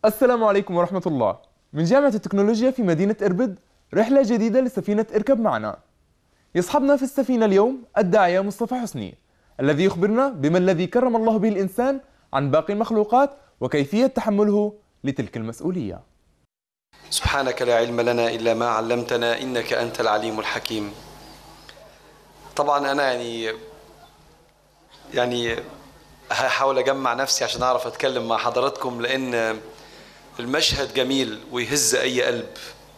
السلام عليكم ورحمة الله من جامعة التكنولوجيا في مدينة إربد رحلة جديدة لسفينة اركب معنا يصحبنا في السفينة اليوم الداعية مصطفى حسني الذي يخبرنا بما الذي كرم الله به الإنسان عن باقي المخلوقات وكيفية تحمله لتلك المسؤولية سبحانك لا علم لنا إلا ما علمتنا إنك أنت العليم الحكيم طبعا أنا يعني يعني هحاول أجمع نفسي عشان أعرف أتكلم مع حضراتكم لأن المشهد جميل ويهز أي قلب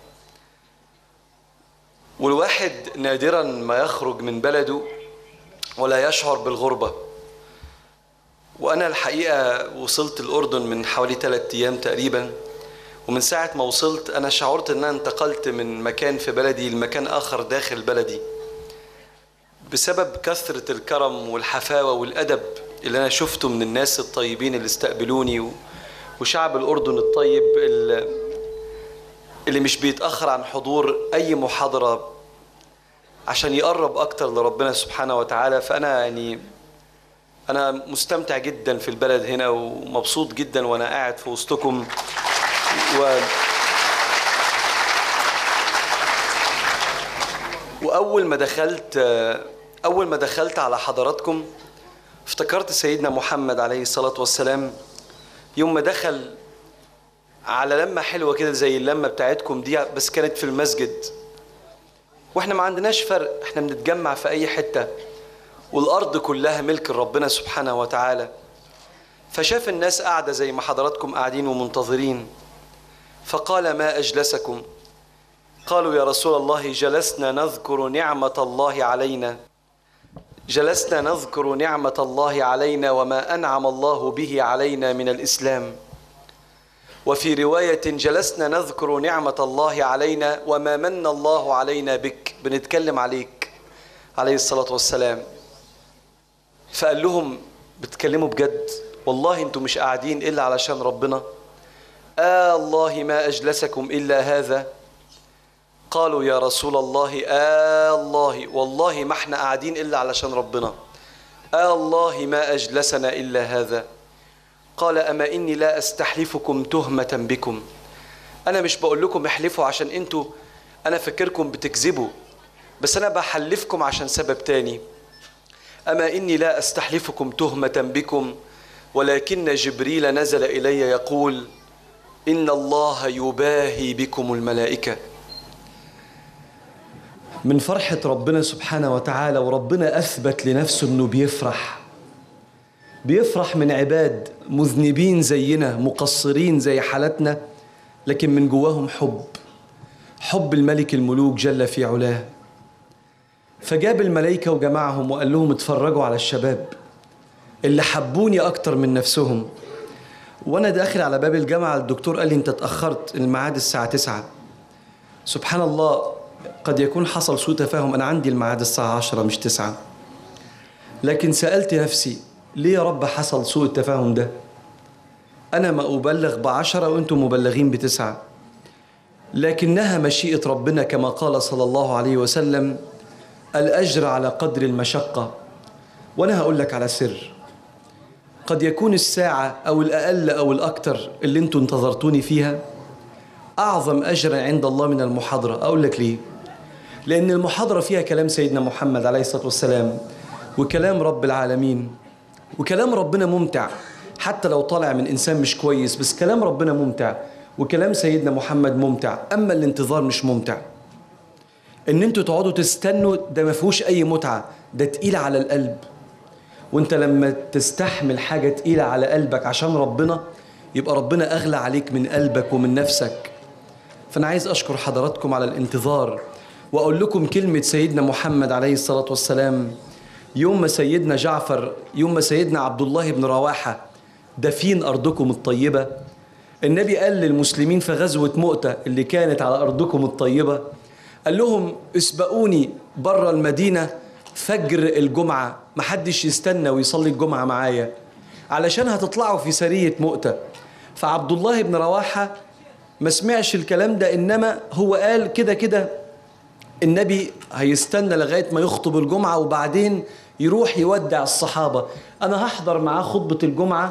والواحد نادرا ما يخرج من بلده ولا يشعر بالغربة وأنا الحقيقة وصلت الأردن من حوالي ثلاثة أيام تقريبا ومن ساعة ما وصلت أنا شعرت أن أنا انتقلت من مكان في بلدي لمكان آخر داخل بلدي بسبب كثرة الكرم والحفاوة والأدب اللي أنا شفته من الناس الطيبين اللي استقبلوني و- وشعب الأردن الطيب اللي اللي مش بيتأخر عن حضور أي محاضرة عشان يقرب أكتر لربنا سبحانه وتعالى فأنا يعني أنا مستمتع جدا في البلد هنا ومبسوط جدا وأنا قاعد في وسطكم و... وأول ما دخلت أول ما دخلت على حضراتكم افتكرت سيدنا محمد عليه الصلاة والسلام يوم ما دخل على لمة حلوة كده زي اللمة بتاعتكم دي بس كانت في المسجد واحنا ما عندناش فرق احنا بنتجمع في أي حتة والأرض كلها ملك ربنا سبحانه وتعالى فشاف الناس قاعدة زي ما حضراتكم قاعدين ومنتظرين فقال ما أجلسكم قالوا يا رسول الله جلسنا نذكر نعمة الله علينا جلسنا نذكر نعمة الله علينا وما أنعم الله به علينا من الإسلام وفي رواية جلسنا نذكر نعمة الله علينا وما من الله علينا بك بنتكلم عليك عليه الصلاة والسلام فقال لهم بتكلموا بجد والله انتم مش قاعدين إلا علشان ربنا آه الله ما أجلسكم إلا هذا قالوا يا رسول الله آه الله والله ما احنا قاعدين إلا علشان ربنا آه الله ما أجلسنا إلا هذا قال أما إني لا أستحلفكم تهمة بكم أنا مش بقول لكم احلفوا عشان أنتوا أنا فاكركم بتكذبوا بس أنا بحلفكم عشان سبب تاني أما إني لا أستحلفكم تهمة بكم ولكن جبريل نزل إلي يقول إن الله يباهي بكم الملائكة من فرحة ربنا سبحانه وتعالى وربنا أثبت لنفسه أنه بيفرح بيفرح من عباد مذنبين زينا مقصرين زي حالتنا لكن من جواهم حب حب الملك الملوك جل في علاه فجاب الملائكة وجمعهم وقال لهم اتفرجوا على الشباب اللي حبوني أكتر من نفسهم وأنا داخل على باب الجامعة الدكتور قال لي أنت اتأخرت الميعاد الساعة تسعة سبحان الله قد يكون حصل سوء تفاهم أنا عندي الميعاد الساعة عشرة مش تسعة لكن سألت نفسي ليه يا رب حصل سوء التفاهم ده أنا ما أبلغ بعشرة وأنتم مبلغين بتسعة لكنها مشيئة ربنا كما قال صلى الله عليه وسلم الأجر على قدر المشقة وأنا هقول لك على سر قد يكون الساعة أو الأقل أو الأكثر اللي أنتم انتظرتوني فيها أعظم أجرا عند الله من المحاضرة أقول لك ليه لأن المحاضرة فيها كلام سيدنا محمد عليه الصلاة والسلام وكلام رب العالمين وكلام ربنا ممتع حتى لو طالع من إنسان مش كويس بس كلام ربنا ممتع وكلام سيدنا محمد ممتع أما الانتظار مش ممتع إن أنتوا تقعدوا تستنوا ده ما فيهوش أي متعة ده تقيل على القلب وانت لما تستحمل حاجة تقيلة على قلبك عشان ربنا يبقى ربنا أغلى عليك من قلبك ومن نفسك فأنا عايز أشكر حضراتكم على الانتظار وأقول لكم كلمة سيدنا محمد عليه الصلاة والسلام يوم ما سيدنا جعفر يوم ما سيدنا عبد الله بن رواحة دفين أرضكم الطيبة النبي قال للمسلمين في غزوة مؤتة اللي كانت على أرضكم الطيبة قال لهم اسبقوني بره المدينة فجر الجمعة محدش يستنى ويصلي الجمعة معايا علشان هتطلعوا في سرية مؤتة فعبد الله بن رواحة ما سمعش الكلام ده إنما هو قال كده كده النبي هيستنى لغاية ما يخطب الجمعة وبعدين يروح يودع الصحابة أنا هحضر معاه خطبة الجمعة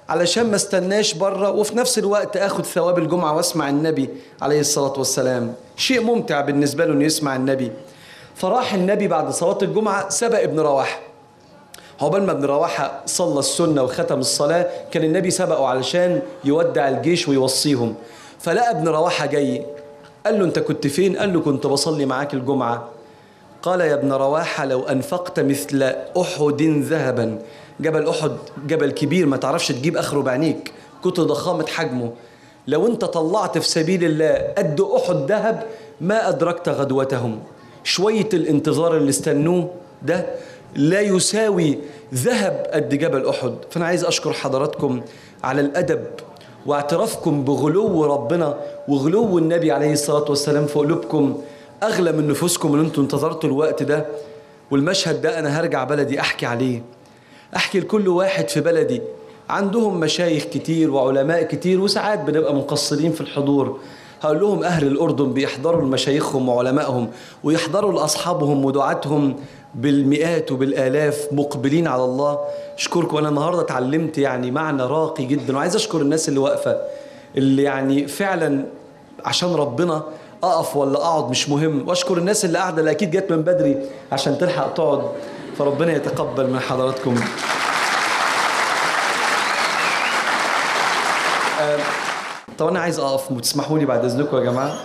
علشان ما استناش بره وفي نفس الوقت اخد ثواب الجمعة واسمع النبي عليه الصلاة والسلام شيء ممتع بالنسبة له انه يسمع النبي فراح النبي بعد صلاة الجمعة سبق ابن رواحة عقبال ما ابن رواحة صلى السنة وختم الصلاة كان النبي سبقه علشان يودع الجيش ويوصيهم فلقى ابن رواحة جاي قال له انت كنت فين قال له كنت بصلي معاك الجمعة قال يا ابن رواحة لو أنفقت مثل أحد ذهبا جبل أحد جبل كبير ما تعرفش تجيب آخره بعينيك كنت ضخامة حجمه لو أنت طلعت في سبيل الله قد أحد ذهب ما أدركت غدوتهم شوية الانتظار اللي استنوه ده لا يساوي ذهب قد جبل أحد فأنا عايز أشكر حضراتكم على الأدب واعترافكم بغلو ربنا وغلو النبي عليه الصلاة والسلام في قلوبكم أغلى من نفوسكم اللي انتوا انتظرتوا الوقت ده والمشهد ده أنا هرجع بلدي أحكي عليه أحكي لكل واحد في بلدي عندهم مشايخ كتير وعلماء كتير وساعات بنبقى مقصرين في الحضور هقول لهم أهل الأردن بيحضروا لمشايخهم وعلمائهم ويحضروا لأصحابهم ودعاتهم بالمئات وبالآلاف مقبلين على الله أشكركم أنا النهاردة اتعلمت يعني معنى راقي جدا وعايز أشكر الناس اللي واقفة اللي يعني فعلا عشان ربنا أقف ولا أقعد مش مهم وأشكر الناس اللي قاعدة اللي أكيد جت من بدري عشان تلحق تقعد فربنا يتقبل من حضراتكم آه، طب أنا عايز أقف وتسمحوا لي بعد إذنكم يا جماعة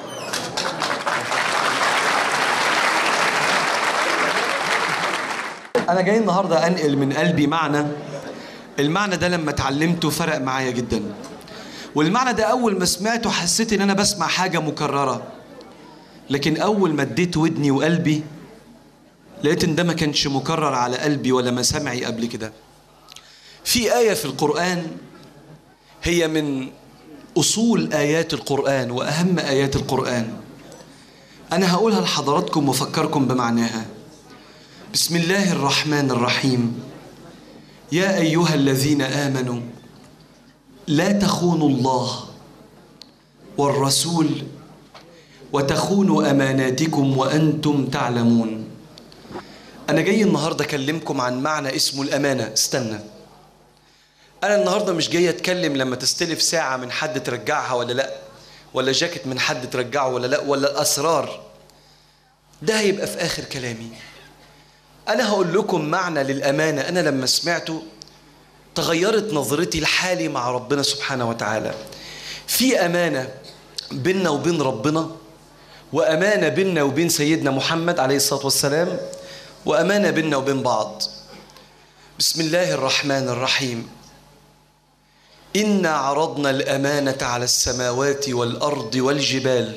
أنا جاي النهاردة أنقل من قلبي معنى المعنى ده لما اتعلمته فرق معايا جدا والمعنى ده أول ما سمعته حسيت إن أنا بسمع حاجة مكررة لكن أول ما اديت ودني وقلبي لقيت إن ده ما كانش مكرر على قلبي ولا مسامعي قبل كده في آية في القرآن هي من أصول آيات القرآن وأهم آيات القرآن أنا هقولها لحضراتكم وأفكركم بمعناها بسم الله الرحمن الرحيم يا أيها الذين آمنوا لا تخونوا الله والرسول وتخونوا أماناتكم وأنتم تعلمون أنا جاي النهاردة أكلمكم عن معنى اسمه الأمانة استنى أنا النهاردة مش جاي أتكلم لما تستلف ساعة من حد ترجعها ولا لأ ولا جاكيت من حد ترجعه ولا لأ ولا الأسرار ده هيبقى في آخر كلامي أنا هقول لكم معنى للأمانة أنا لما سمعته تغيرت نظرتي لحالي مع ربنا سبحانه وتعالى في أمانة بيننا وبين ربنا وأمانة بيننا وبين سيدنا محمد عليه الصلاة والسلام وأمانة بيننا وبين بعض بسم الله الرحمن الرحيم إنا عرضنا الأمانة على السماوات والأرض والجبال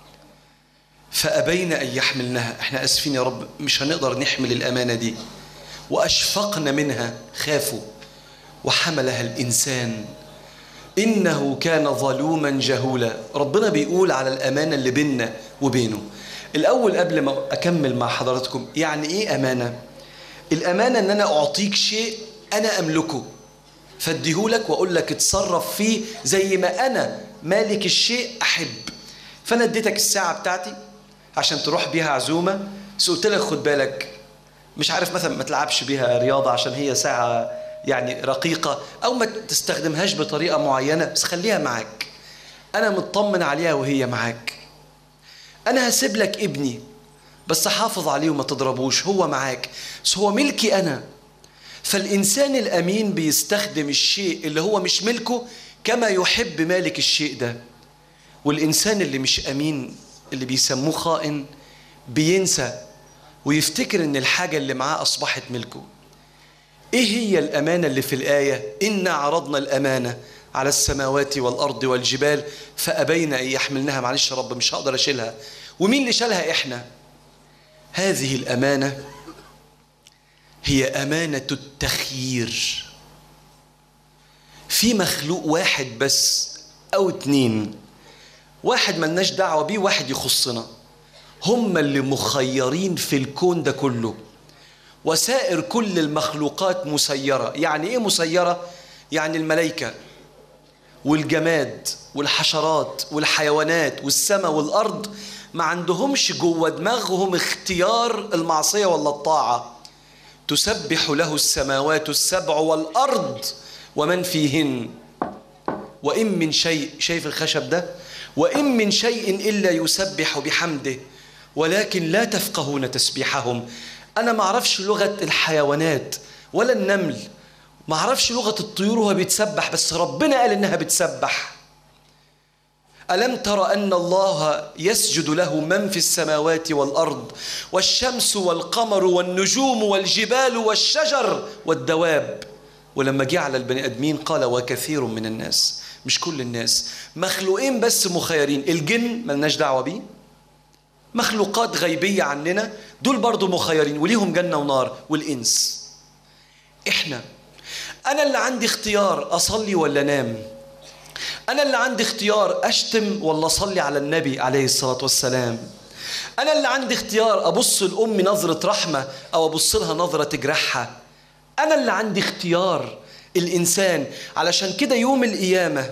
فأبين أن يحملنها احنا أسفين يا رب مش هنقدر نحمل الأمانة دي وأشفقن منها خافوا وحملها الإنسان إنه كان ظلوما جهولا ربنا بيقول على الأمانة اللي بيننا وبينه الأول قبل ما أكمل مع حضراتكم يعني إيه أمانة؟ الأمانة إن أنا أعطيك شيء أنا أملكه فاديهولك وأقول لك اتصرف فيه زي ما أنا مالك الشيء أحب فأنا اديتك الساعة بتاعتي عشان تروح بيها عزومة بس قلت لك خد بالك مش عارف مثلا ما تلعبش بيها رياضة عشان هي ساعة يعني رقيقة أو ما تستخدمهاش بطريقة معينة بس خليها معاك أنا مطمن عليها وهي معاك أنا هسيب لك ابني بس حافظ عليه وما تضربوش هو معاك بس هو ملكي أنا فالإنسان الأمين بيستخدم الشيء اللي هو مش ملكه كما يحب مالك الشيء ده والإنسان اللي مش أمين اللي بيسموه خائن بينسى ويفتكر إن الحاجة اللي معاه أصبحت ملكه ايه هي الامانه اللي في الايه انا عرضنا الامانه على السماوات والارض والجبال فابين ان يحملنها معلش يا رب مش هقدر اشيلها ومين اللي شالها احنا هذه الامانه هي امانه التخيير في مخلوق واحد بس او اتنين واحد ملناش دعوه بيه واحد يخصنا هم اللي مخيرين في الكون ده كله وسائر كل المخلوقات مسيرة يعني إيه مسيرة؟ يعني الملائكة والجماد والحشرات والحيوانات والسماء والأرض ما عندهمش جوه دماغهم اختيار المعصية ولا الطاعة تسبح له السماوات السبع والأرض ومن فيهن وإن من شيء شايف الخشب ده وإن من شيء إلا يسبح بحمده ولكن لا تفقهون تسبيحهم أنا ما أعرفش لغة الحيوانات ولا النمل ما أعرفش لغة الطيور وهو بيتسبح بس ربنا قال إنها بتسبح ألم تر أن الله يسجد له من في السماوات والأرض والشمس والقمر والنجوم والجبال والشجر والدواب ولما جه على البني آدمين قال وكثير من الناس مش كل الناس مخلوقين بس مخيرين الجن ملناش دعوة بيه مخلوقات غيبية عننا دول برضو مخيرين وليهم جنة ونار والإنس إحنا أنا اللي عندي اختيار أصلي ولا أنام أنا اللي عندي اختيار أشتم ولا أصلي على النبي عليه الصلاة والسلام أنا اللي عندي اختيار أبص لأمي نظرة رحمة أو أبص لها نظرة تجرحها أنا اللي عندي اختيار الإنسان علشان كده يوم القيامة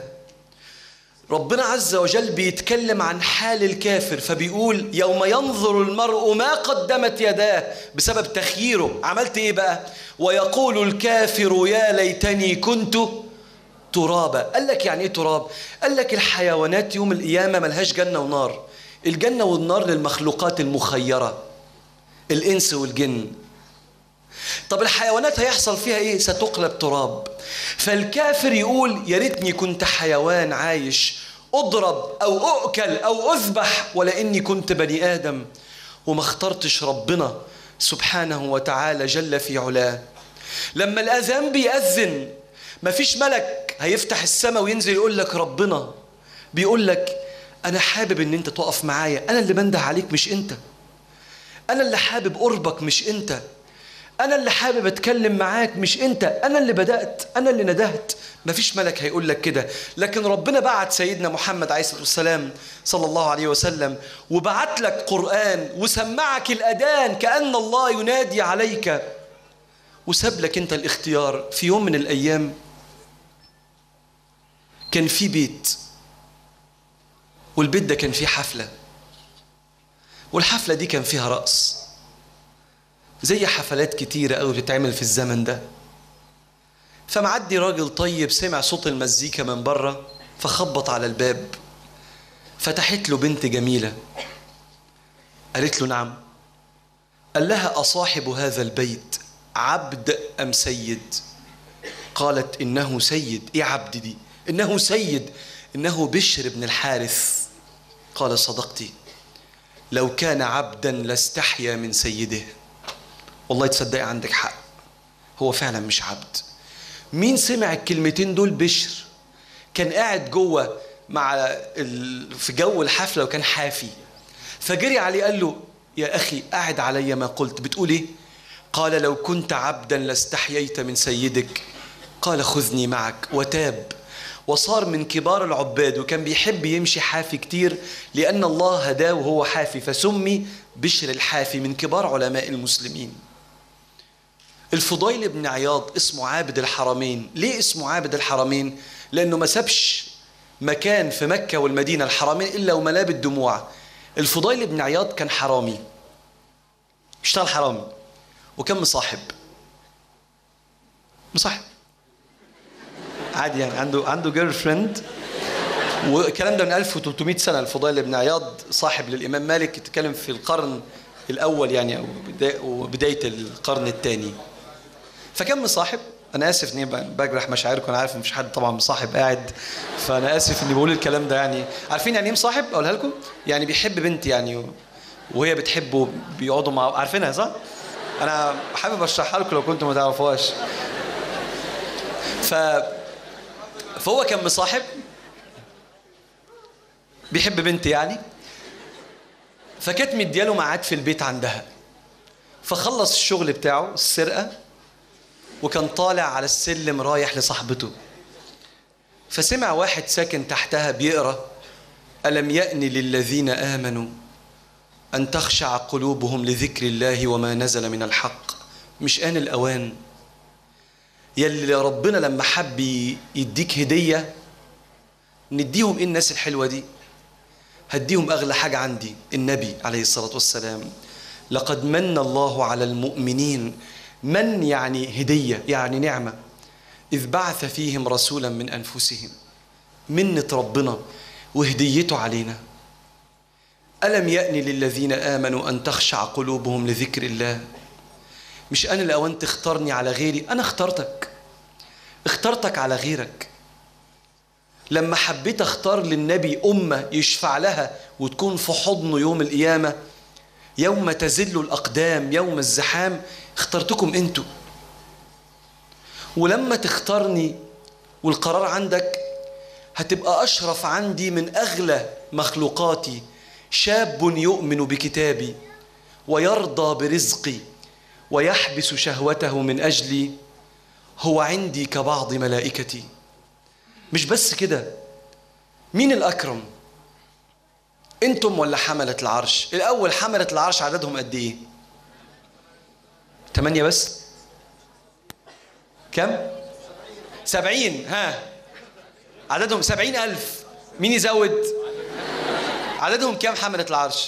ربنا عز وجل بيتكلم عن حال الكافر فبيقول يوم ينظر المرء ما قدمت يداه بسبب تخييره عملت ايه بقى ويقول الكافر يا ليتني كنت ترابا قال لك يعني ايه تراب قال لك الحيوانات يوم القيامة ملهاش جنة ونار الجنة والنار للمخلوقات المخيرة الإنس والجن طب الحيوانات هيحصل فيها ايه ستقلب تراب فالكافر يقول يا ريتني كنت حيوان عايش اضرب او اؤكل او اذبح ولا اني كنت بني ادم وما اخترتش ربنا سبحانه وتعالى جل في علاه لما الاذان بيأذن مفيش ملك هيفتح السماء وينزل يقول لك ربنا بيقول لك انا حابب ان انت تقف معايا انا اللي بنده عليك مش انت انا اللي حابب قربك مش انت أنا اللي حابب أتكلم معاك مش أنت أنا اللي بدأت أنا اللي ندهت مفيش ملك هيقول لك كده لكن ربنا بعت سيدنا محمد عليه الصلاة والسلام صلى الله عليه وسلم وبعت لك قرآن وسمعك الأذان كأن الله ينادي عليك وساب لك أنت الاختيار في يوم من الأيام كان في بيت والبيت ده كان فيه حفلة والحفلة دي كان فيها رقص زي حفلات كتيرة قوي بتتعمل في الزمن ده فمعدي راجل طيب سمع صوت المزيكا من بره فخبط على الباب فتحت له بنت جميلة قالت له نعم قال لها أصاحب هذا البيت عبد أم سيد قالت إنه سيد إيه عبد دي إنه سيد إنه بشر بن الحارث قال صدقتي لو كان عبدا لاستحيا من سيده والله تصدقي عندك حق هو فعلا مش عبد مين سمع الكلمتين دول بشر كان قاعد جوه مع ال... في جو الحفله وكان حافي فجري عليه قال له يا اخي قاعد علي ما قلت بتقول ايه قال لو كنت عبدا لاستحييت من سيدك قال خذني معك وتاب وصار من كبار العباد وكان بيحب يمشي حافي كتير لأن الله هداه وهو حافي فسمي بشر الحافي من كبار علماء المسلمين الفضيل بن عياض اسمه عابد الحرمين ليه اسمه عابد الحرمين لأنه ما سابش مكان في مكة والمدينة الحرمين إلا وملاه بالدموع الفضيل بن عياض كان حرامي اشتغل حرامي وكان مصاحب مصاحب عادي يعني عنده عنده جيرل فريند والكلام ده من 1300 سنه الفضيل بن عياض صاحب للامام مالك يتكلم في القرن الاول يعني او بدايه القرن الثاني فكان مصاحب انا اسف اني بجرح مشاعركم انا عارف ان مفيش حد طبعا مصاحب قاعد فانا اسف اني بقول الكلام ده يعني عارفين يعني ايه مصاحب اقولها لكم يعني بيحب بنت يعني وهي بتحبه بيقعدوا مع عارفينها صح انا حابب اشرحها لكم لو كنتم ما تعرفوهاش ف فهو كان مصاحب بيحب بنت يعني فكانت مدياله ميعاد في البيت عندها فخلص الشغل بتاعه السرقه وكان طالع على السلم رايح لصاحبته فسمع واحد ساكن تحتها بيقرا الم يأن للذين امنوا ان تخشع قلوبهم لذكر الله وما نزل من الحق مش آن الاوان يلي ربنا لما حب يديك هديه نديهم ايه الناس الحلوه دي هديهم اغلى حاجه عندي النبي عليه الصلاه والسلام لقد من الله على المؤمنين من يعني هديه يعني نعمه إذ بعث فيهم رسولا من أنفسهم منة ربنا وهديته علينا ألم يأن للذين آمنوا أن تخشع قلوبهم لذكر الله مش أنا اللي أوان تختارني على غيري أنا اخترتك اخترتك على غيرك لما حبيت اختار للنبي أمة يشفع لها وتكون في حضنه يوم القيامة يوم تزل الأقدام يوم الزحام اخترتكم انتوا ولما تختارني والقرار عندك هتبقى أشرف عندي من أغلى مخلوقاتي شاب يؤمن بكتابي ويرضى برزقي ويحبس شهوته من أجلي هو عندي كبعض ملائكتي مش بس كده مين الأكرم انتم ولا حملة العرش الأول حملة العرش عددهم قد إيه تمانية بس كم سبعين ها عددهم سبعين ألف مين يزود عددهم كم حملة العرش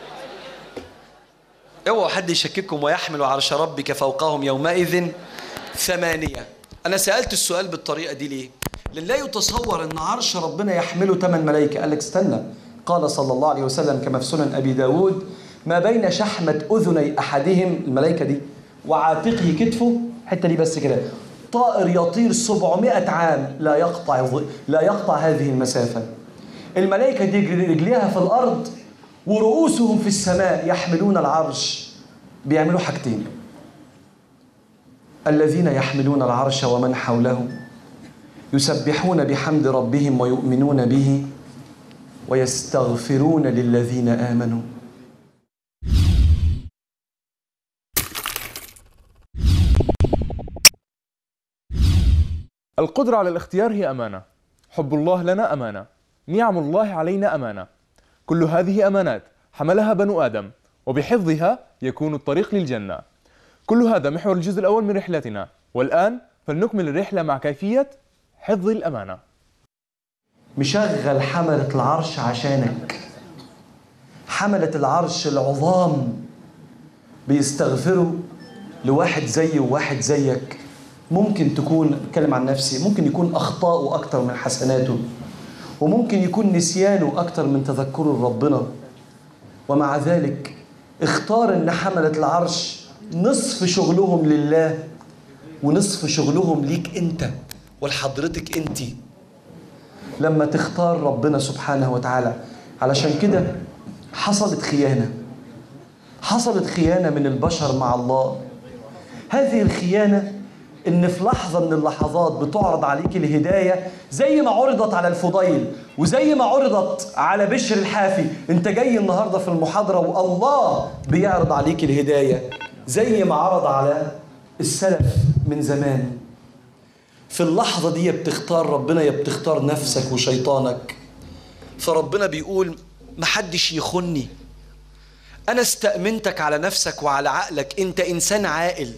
اوعوا حد يشكككم ويحمل عرش ربك فوقهم يومئذ ثمانية أنا سألت السؤال بالطريقة دي ليه؟ لأن لا يتصور أن عرش ربنا يحمله ثمان ملائكة قال لك استنى قال صلى الله عليه وسلم كما في سنن أبي داود ما بين شحمة أذني أحدهم الملائكة دي وعاتقه كتفه الحتة دي بس كده طائر يطير 700 عام لا يقطع لا يقطع هذه المسافة الملائكة دي رجليها في الأرض ورؤوسهم في السماء يحملون العرش بيعملوا حاجتين الذين يحملون العرش ومن حوله يسبحون بحمد ربهم ويؤمنون به ويستغفرون للذين آمنوا القدرة على الاختيار هي أمانة حب الله لنا أمانة نعم الله علينا أمانة كل هذه أمانات حملها بنو آدم وبحفظها يكون الطريق للجنة كل هذا محور الجزء الأول من رحلتنا والآن فلنكمل الرحلة مع كيفية حفظ الأمانة مشغل حملة العرش عشانك حملة العرش العظام بيستغفروا لواحد زيي وواحد زيك ممكن تكون اتكلم عن نفسي ممكن يكون اخطاؤه اكتر من حسناته وممكن يكون نسيانه اكتر من تذكره لربنا ومع ذلك اختار ان حملة العرش نصف شغلهم لله ونصف شغلهم ليك انت ولحضرتك انت لما تختار ربنا سبحانه وتعالى علشان كده حصلت خيانة حصلت خيانة من البشر مع الله هذه الخيانة ان في لحظة من اللحظات بتعرض عليك الهداية زي ما عرضت على الفضيل وزي ما عرضت على بشر الحافي انت جاي النهاردة في المحاضرة والله بيعرض عليك الهداية زي ما عرض على السلف من زمان في اللحظة دي يا بتختار ربنا يا بتختار نفسك وشيطانك فربنا بيقول محدش يخني أنا استأمنتك على نفسك وعلى عقلك أنت إنسان عاقل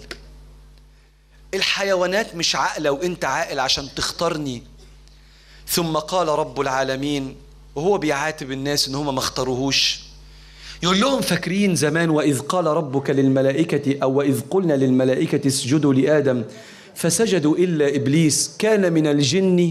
الحيوانات مش عاقلة وأنت عاقل عشان تختارني ثم قال رب العالمين وهو بيعاتب الناس إن هم ما اختاروهوش يقول لهم فاكرين زمان وإذ قال ربك للملائكة أو وإذ قلنا للملائكة اسجدوا لآدم فسجدوا إلا إبليس كان من الجن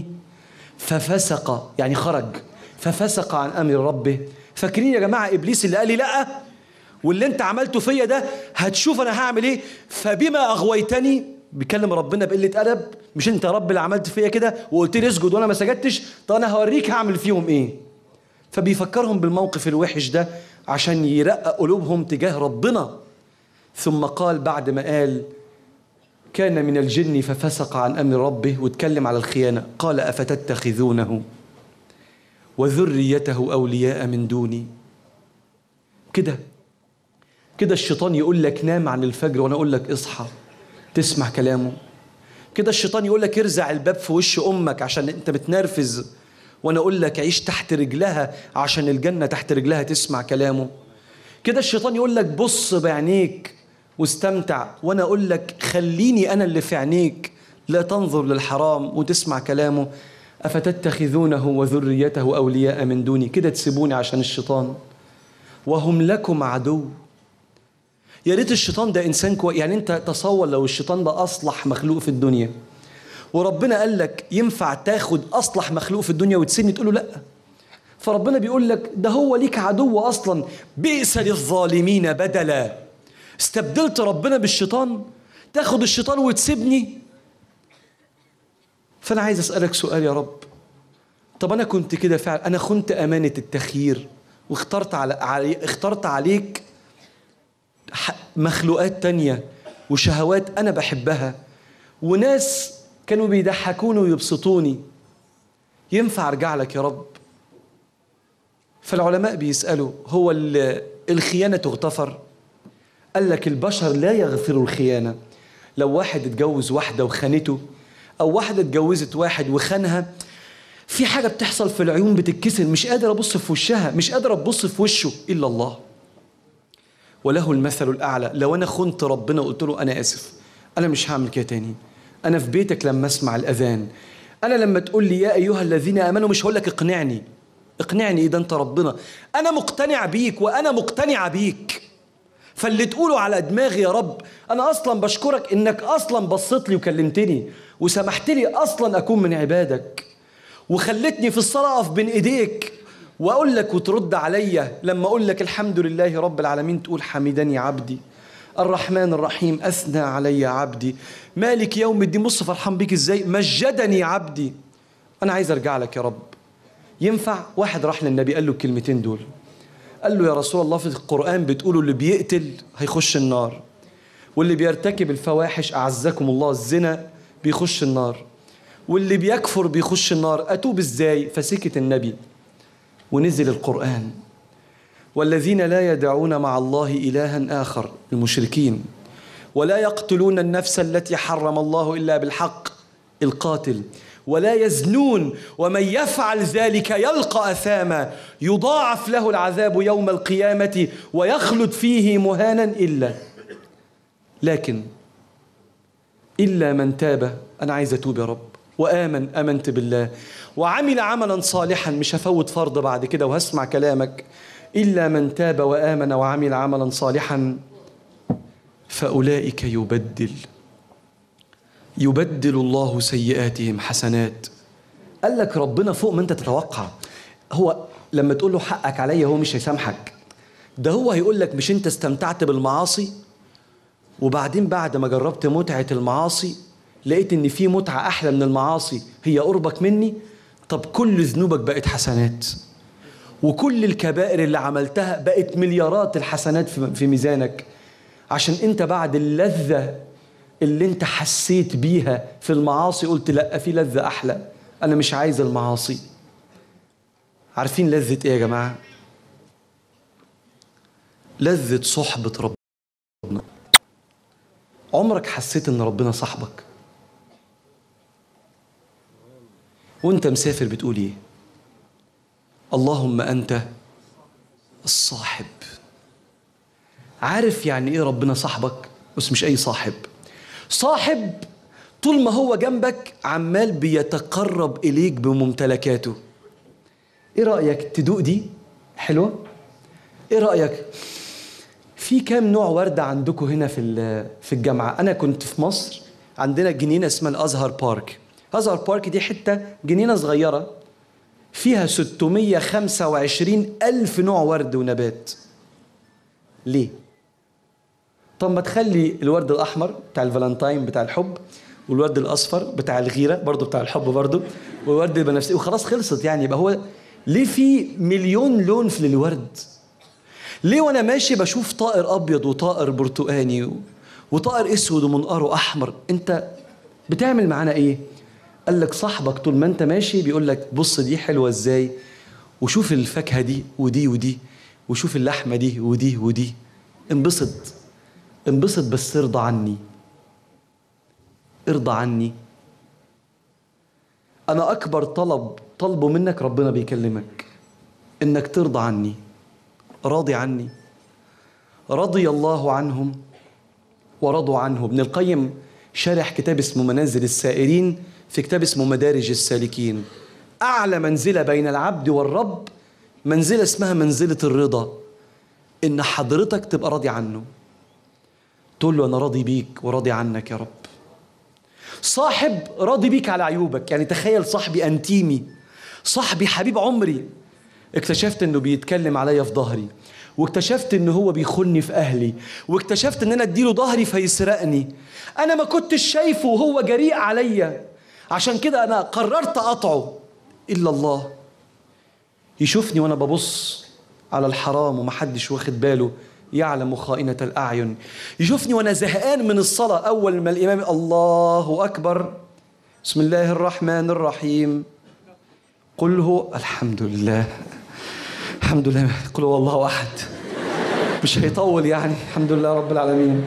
ففسق يعني خرج ففسق عن أمر ربه فاكرين يا جماعة إبليس اللي قال لي لأ واللي انت عملته فيا ده هتشوف انا هعمل ايه فبما اغويتني بيكلم ربنا بقله ادب مش انت يا رب اللي عملت فيا كده وقلت لي اسجد وانا ما سجدتش طب انا هوريك هعمل فيهم ايه فبيفكرهم بالموقف الوحش ده عشان يرقق قلوبهم تجاه ربنا ثم قال بعد ما قال كان من الجن ففسق عن امر ربه واتكلم على الخيانه قال افتتخذونه وذريته اولياء من دوني كده كده الشيطان يقول لك نام عن الفجر وانا اقول لك اصحى تسمع كلامه كده الشيطان يقول لك ارزع الباب في وش امك عشان انت بتنرفز وانا اقول لك عيش تحت رجلها عشان الجنه تحت رجلها تسمع كلامه كده الشيطان يقول لك بص بعينيك واستمتع وانا اقول لك خليني انا اللي في عينيك لا تنظر للحرام وتسمع كلامه افتتخذونه وذريته اولياء من دوني كده تسيبوني عشان الشيطان وهم لكم عدو يا ريت الشيطان ده انسان كويس يعني انت تصور لو الشيطان ده اصلح مخلوق في الدنيا وربنا قال لك ينفع تاخد اصلح مخلوق في الدنيا وتسيبني تقول له لا فربنا بيقول لك ده هو ليك عدو اصلا بئس للظالمين بدلا استبدلت ربنا بالشيطان تاخد الشيطان وتسيبني فانا عايز اسالك سؤال يا رب طب انا كنت كده فعلا انا خنت امانه التخيير واخترت على, علي اخترت عليك ح- مخلوقات تانية وشهوات انا بحبها وناس كانوا بيضحكوني ويبسطوني ينفع ارجع لك يا رب فالعلماء بيسالوا هو ال- الخيانه تغتفر قال لك البشر لا يغفروا الخيانه لو واحد اتجوز واحده وخانته او واحده اتجوزت واحد وخانها في حاجه بتحصل في العيون بتتكسر مش قادر ابص في وشها مش قادر ابص في وشه الا الله وله المثل الاعلى لو انا خنت ربنا وقلت له انا اسف انا مش هعمل كده تاني انا في بيتك لما اسمع الاذان انا لما تقول لي يا ايها الذين امنوا مش هقول لك اقنعني اقنعني ايه ده انت ربنا انا مقتنع بيك وانا مقتنعه بيك فاللي تقوله على دماغي يا رب انا اصلا بشكرك انك اصلا بصيت لي وكلمتني وسمحت لي اصلا اكون من عبادك وخلتني في الصلاه اقف بين ايديك واقول لك وترد عليا لما اقول لك الحمد لله رب العالمين تقول حمدني عبدي الرحمن الرحيم اثنى علي عبدي مالك يوم الدين بص فرحان بيك ازاي مجدني عبدي انا عايز ارجع لك يا رب ينفع واحد راح للنبي قال له الكلمتين دول قال له يا رسول الله في القرآن بتقولوا اللي بيقتل هيخش النار واللي بيرتكب الفواحش أعزكم الله الزنا بيخش النار واللي بيكفر بيخش النار أتوب إزاي فسكت النبي ونزل القرآن والذين لا يدعون مع الله إلها آخر المشركين ولا يقتلون النفس التي حرم الله إلا بالحق القاتل ولا يزنون ومن يفعل ذلك يلقى أثاما يضاعف له العذاب يوم القيامة ويخلد فيه مهانا إلا لكن إلا من تاب أنا عايز أتوب يا رب وآمن آمنت بالله وعمل عملا صالحا مش هفوت فرض بعد كده وهسمع كلامك إلا من تاب وآمن وعمل عملا صالحا فأولئك يبدل يبدل الله سيئاتهم حسنات قال لك ربنا فوق ما انت تتوقع هو لما تقول له حقك عليا هو مش هيسامحك ده هو هيقول لك مش انت استمتعت بالمعاصي وبعدين بعد ما جربت متعة المعاصي لقيت ان في متعة احلى من المعاصي هي قربك مني طب كل ذنوبك بقت حسنات وكل الكبائر اللي عملتها بقت مليارات الحسنات في في ميزانك عشان انت بعد اللذة اللي انت حسيت بيها في المعاصي قلت لا في لذة احلى انا مش عايز المعاصي عارفين لذة ايه يا جماعة لذة صحبة ربنا عمرك حسيت ان ربنا صاحبك وانت مسافر بتقول ايه اللهم انت الصاحب عارف يعني ايه ربنا صاحبك بس مش اي صاحب صاحب طول ما هو جنبك عمال بيتقرب اليك بممتلكاته ايه رايك تدوق دي حلوه ايه رايك في كام نوع ورده عندكم هنا في ال- في الجامعه انا كنت في مصر عندنا جنينه اسمها الازهر بارك ازهر بارك دي حته جنينه صغيره فيها 625 ألف نوع ورد ونبات ليه؟ طب ما تخلي الورد الأحمر بتاع الفالنتاين بتاع الحب والورد الأصفر بتاع الغيرة برضو بتاع الحب برضو والورد البنفسجي وخلاص خلصت يعني يبقى هو ليه في مليون لون في الورد؟ ليه وانا ماشي بشوف طائر ابيض وطائر برتقاني و- وطائر اسود ومنقاره احمر انت بتعمل معانا ايه قال لك صاحبك طول ما انت ماشي بيقول لك بص دي حلوه ازاي وشوف الفاكهه دي ودي ودي وشوف اللحمه دي ودي ودي انبسط انبسط بس ارضى عني ارضى عني انا اكبر طلب طلبه منك ربنا بيكلمك انك ترضى عني راضي عني رضي الله عنهم ورضوا عنه ابن القيم شارح كتاب اسمه منازل السائرين في كتاب اسمه مدارج السالكين أعلى منزلة بين العبد والرب منزلة اسمها منزلة الرضا إن حضرتك تبقى راضي عنه تقول له أنا راضي بيك وراضي عنك يا رب صاحب راضي بيك على عيوبك يعني تخيل صاحبي انتيمي صاحبي حبيب عمري اكتشفت انه بيتكلم عليا في ظهري واكتشفت ان هو بيخوني في اهلي واكتشفت ان انا اديله ظهري فيسرقني انا ما كنتش شايفه وهو جريء عليا عشان كده انا قررت اقطعه الا الله يشوفني وانا ببص على الحرام ومحدش واخد باله يعلم خائنة الأعين يشوفني وأنا زهقان من الصلاة أول ما الإمام الله أكبر بسم الله الرحمن الرحيم قل هو الحمد لله الحمد لله قل هو الله أحد مش هيطول يعني الحمد لله رب العالمين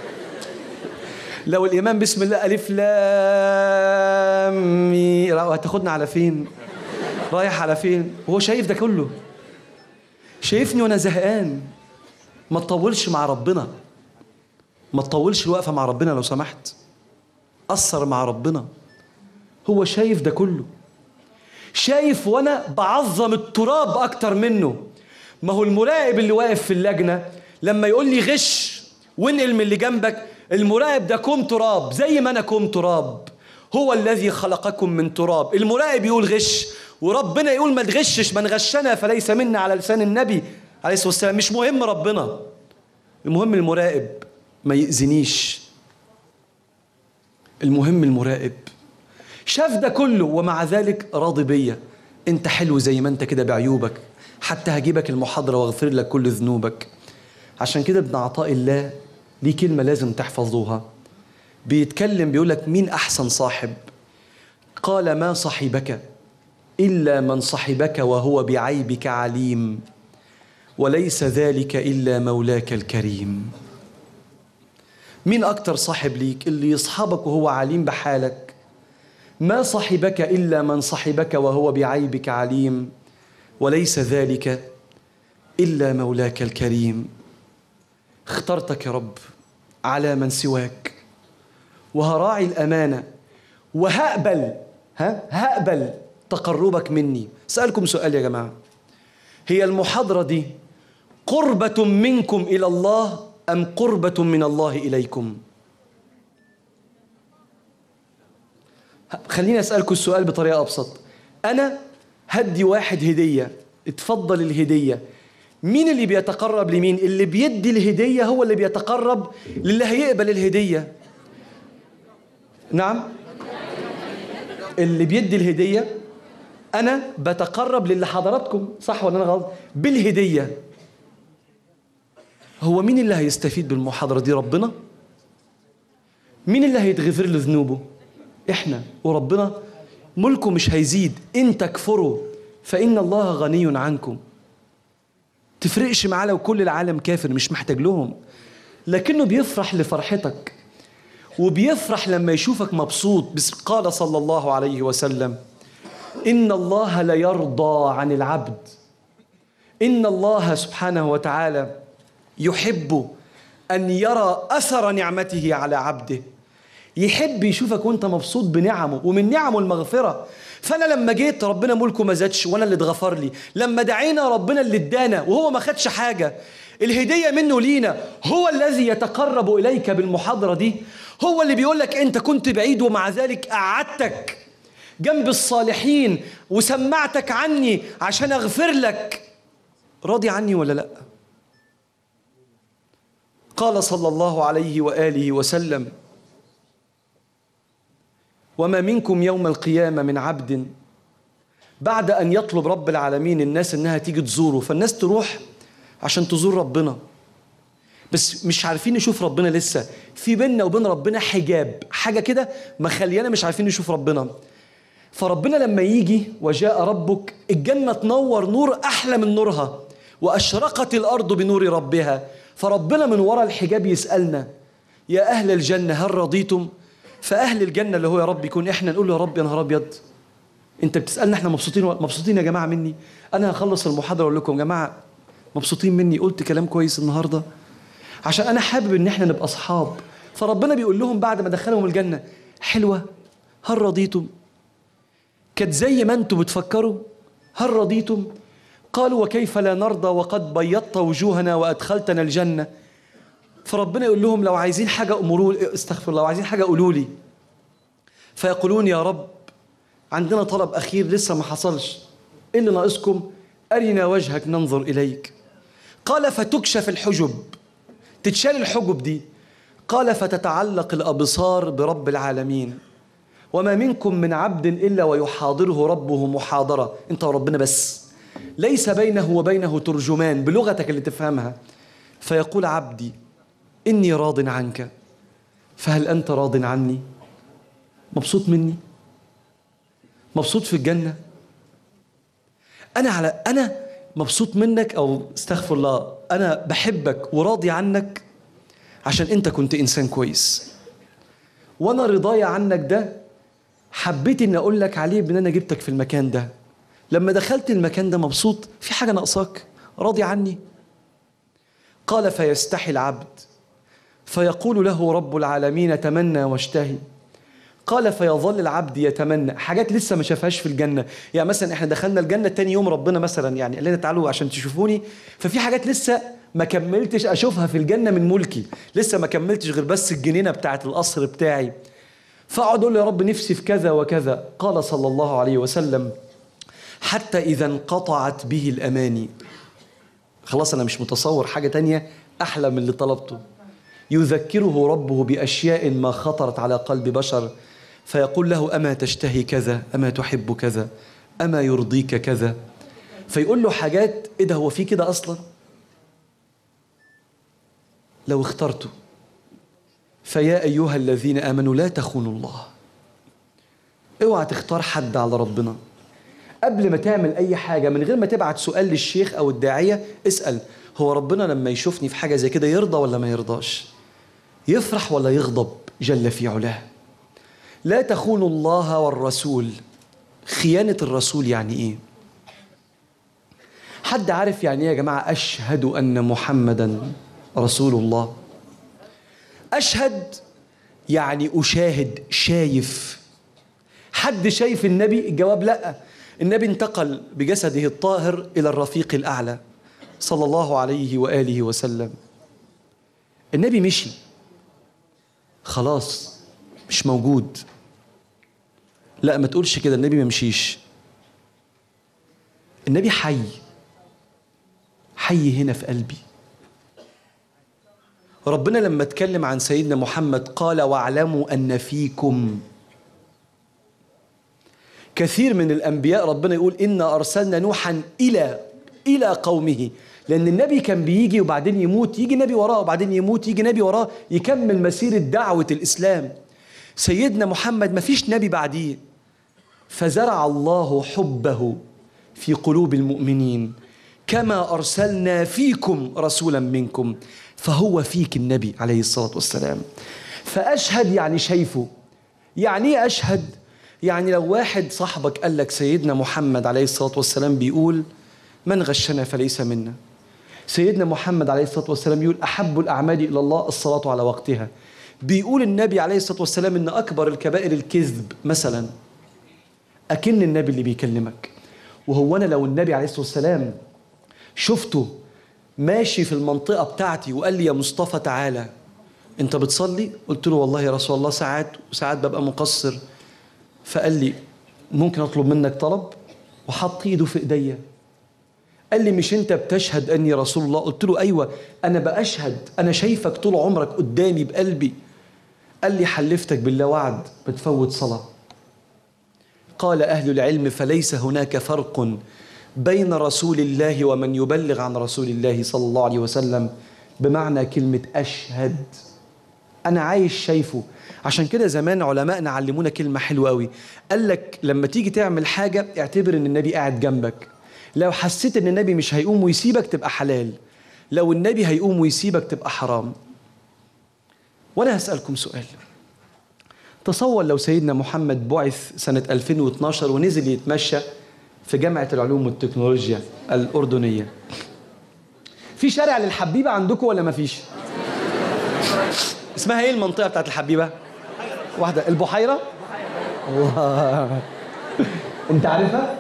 لو الإمام بسم الله ألف لام مي هتاخدنا على فين رايح على فين وهو شايف ده كله شايفني وانا زهقان ما تطولش مع ربنا ما تطولش الوقفه مع ربنا لو سمحت قصر مع ربنا هو شايف ده كله شايف وانا بعظم التراب اكتر منه ما هو المراقب اللي واقف في اللجنه لما يقول لي غش وانقل من اللي جنبك المراقب ده كوم تراب زي ما انا كوم تراب هو الذي خلقكم من تراب المراقب يقول غش وربنا يقول ما تغشش من غشنا فليس منا على لسان النبي عليه الصلاه والسلام مش مهم ربنا المهم المراقب ما يأذنيش المهم المراقب شاف ده كله ومع ذلك راضي بيا انت حلو زي ما انت كده بعيوبك حتى هجيبك المحاضرة واغفر لك كل ذنوبك عشان كده ابن عطاء الله ليه كلمة لازم تحفظوها بيتكلم بيقول لك مين أحسن صاحب قال ما صحبك إلا من صحبك وهو بعيبك عليم وليس ذلك إلا مولاك الكريم مين أكتر صاحب ليك اللي يصحبك وهو عليم بحالك ما صحبك إلا من صحبك وهو بعيبك عليم وليس ذلك إلا مولاك الكريم اخترتك يا رب على من سواك وهراعي الأمانة وهقبل ها هقبل تقربك مني سألكم سؤال يا جماعة هي المحاضرة دي قربة منكم إلى الله أم قربة من الله إليكم خليني أسألكم السؤال بطريقة أبسط أنا هدي واحد هدية اتفضل الهدية مين اللي بيتقرب لمين اللي بيدي الهدية هو اللي بيتقرب للي هيقبل الهدية نعم اللي بيدي الهدية أنا بتقرب للي حضراتكم صح ولا أنا غلط بالهدية هو مين اللي هيستفيد بالمحاضرة دي ربنا مين اللي هيتغفر له ذنوبه احنا وربنا ملكه مش هيزيد ان تكفروا فان الله غني عنكم تفرقش معاه لو كل العالم كافر مش محتاج لهم لكنه بيفرح لفرحتك وبيفرح لما يشوفك مبسوط بس قال صلى الله عليه وسلم ان الله لا يرضى عن العبد ان الله سبحانه وتعالى يحب ان يرى اثر نعمته على عبده يحب يشوفك وانت مبسوط بنعمه ومن نعمه المغفره فانا لما جيت ربنا ملكه ما زادش وانا اللي اتغفر لي لما دعينا ربنا اللي ادانا وهو ما خدش حاجه الهديه منه لينا هو الذي يتقرب اليك بالمحاضره دي هو اللي بيقول لك انت كنت بعيد ومع ذلك قعدتك جنب الصالحين وسمعتك عني عشان اغفر لك راضي عني ولا لا قال صلى الله عليه واله وسلم وما منكم يوم القيامه من عبد بعد ان يطلب رب العالمين الناس انها تيجي تزوره فالناس تروح عشان تزور ربنا بس مش عارفين نشوف ربنا لسه في بيننا وبين ربنا حجاب حاجه كده مخلينا مش عارفين نشوف ربنا فربنا لما يجي وجاء ربك الجنه تنور نور احلى من نورها واشرقت الارض بنور ربها فربنا من وراء الحجاب يسالنا يا اهل الجنه هل رضيتم فاهل الجنه اللي هو يا رب يكون احنا نقول له يا رب يا نهار ابيض انت بتسالنا احنا مبسوطين مبسوطين يا جماعه مني انا هخلص المحاضره واقول لكم يا جماعه مبسوطين مني قلت كلام كويس النهارده عشان انا حابب ان احنا نبقى اصحاب فربنا بيقول لهم بعد ما دخلهم الجنه حلوه هل رضيتم كانت زي ما انتم بتفكروا هل رضيتم قالوا وكيف لا نرضى وقد بيضت وجوهنا وادخلتنا الجنه فربنا يقول لهم لو عايزين حاجه امروا استغفر الله لو عايزين حاجه قولوا لي فيقولون يا رب عندنا طلب أخير لسه ما حصلش إيه اللي ناقصكم أرنا وجهك ننظر إليك قال فتكشف الحجب تتشال الحجب دي قال فتتعلق الأبصار برب العالمين وما منكم من عبد إلا ويحاضره ربه محاضرة أنت وربنا بس ليس بينه وبينه ترجمان بلغتك اللي تفهمها فيقول عبدي إني راض عنك فهل أنت راض عني مبسوط مني مبسوط في الجنة أنا على أنا مبسوط منك أو استغفر الله أنا بحبك وراضي عنك عشان أنت كنت إنسان كويس وأنا رضاي عنك ده حبيت إني أقول لك عليه بإن أنا جبتك في المكان ده لما دخلت المكان ده مبسوط في حاجة ناقصاك راضي عني قال فيستحي العبد فيقول له رب العالمين تمنى واشتهي قال فيظل العبد يتمنى حاجات لسه ما شافهاش في الجنه يعني مثلا احنا دخلنا الجنه تاني يوم ربنا مثلا يعني قال لنا تعالوا عشان تشوفوني ففي حاجات لسه ما كملتش اشوفها في الجنه من ملكي لسه ما كملتش غير بس الجنينه بتاعت القصر بتاعي فاقعد اقول له يا رب نفسي في كذا وكذا قال صلى الله عليه وسلم حتى اذا انقطعت به الاماني خلاص انا مش متصور حاجه تانية احلى من اللي طلبته يذكره ربه باشياء ما خطرت على قلب بشر فيقول له اما تشتهي كذا اما تحب كذا اما يرضيك كذا فيقول له حاجات ايه ده هو في كده اصلا لو اخترته فيا ايها الذين امنوا لا تخونوا الله اوعى تختار حد على ربنا قبل ما تعمل اي حاجه من غير ما تبعت سؤال للشيخ او الداعيه اسال هو ربنا لما يشوفني في حاجه زي كده يرضى ولا ما يرضاش يفرح ولا يغضب جل في علاه لا تخونوا الله والرسول خيانه الرسول يعني ايه حد عارف يعني ايه يا جماعه اشهد ان محمدا رسول الله اشهد يعني اشاهد شايف حد شايف النبي الجواب لا النبي انتقل بجسده الطاهر الى الرفيق الاعلى صلى الله عليه واله وسلم النبي مشي خلاص مش موجود لا ما تقولش كده النبي ما مشيش النبي حي حي هنا في قلبي ربنا لما اتكلم عن سيدنا محمد قال واعلموا ان فيكم كثير من الانبياء ربنا يقول انا ارسلنا نوحا الى الى قومه لان النبي كان بيجي وبعدين يموت يجي نبي وراه وبعدين يموت يجي نبي وراه يكمل مسيره دعوه الاسلام سيدنا محمد ما فيش نبي بعديه فزرع الله حبه في قلوب المؤمنين كما ارسلنا فيكم رسولا منكم فهو فيك النبي عليه الصلاه والسلام فاشهد يعني شايفه يعني ايه اشهد يعني لو واحد صاحبك قال لك سيدنا محمد عليه الصلاه والسلام بيقول من غشنا فليس منا سيدنا محمد عليه الصلاه والسلام يقول احب الاعمال الى الله الصلاه على وقتها بيقول النبي عليه الصلاه والسلام ان اكبر الكبائر الكذب مثلا اكن النبي اللي بيكلمك وهو انا لو النبي عليه الصلاه والسلام شفته ماشي في المنطقه بتاعتي وقال لي يا مصطفى تعالى انت بتصلي قلت له والله يا رسول الله ساعات وساعات ببقى مقصر فقال لي ممكن اطلب منك طلب وحط ايده في ايديا قال لي مش انت بتشهد اني رسول الله قلت له ايوه انا باشهد انا شايفك طول عمرك قدامي بقلبي قال لي حلفتك بالله وعد بتفوت صلاه قال اهل العلم فليس هناك فرق بين رسول الله ومن يبلغ عن رسول الله صلى الله عليه وسلم بمعنى كلمه اشهد انا عايش شايفه عشان كده زمان علمائنا علمونا كلمه حلوه قوي قال لك لما تيجي تعمل حاجه اعتبر ان النبي قاعد جنبك لو حسيت ان النبي مش هيقوم ويسيبك تبقى حلال لو النبي هيقوم ويسيبك تبقى حرام وانا هسالكم سؤال تصور لو سيدنا محمد بعث سنة 2012 ونزل يتمشى في جامعة العلوم والتكنولوجيا الأردنية في شارع للحبيبة عندكم ولا مفيش؟ اسمها ايه المنطقة بتاعت الحبيبة؟ واحدة البحيرة؟ الله انت عارفها؟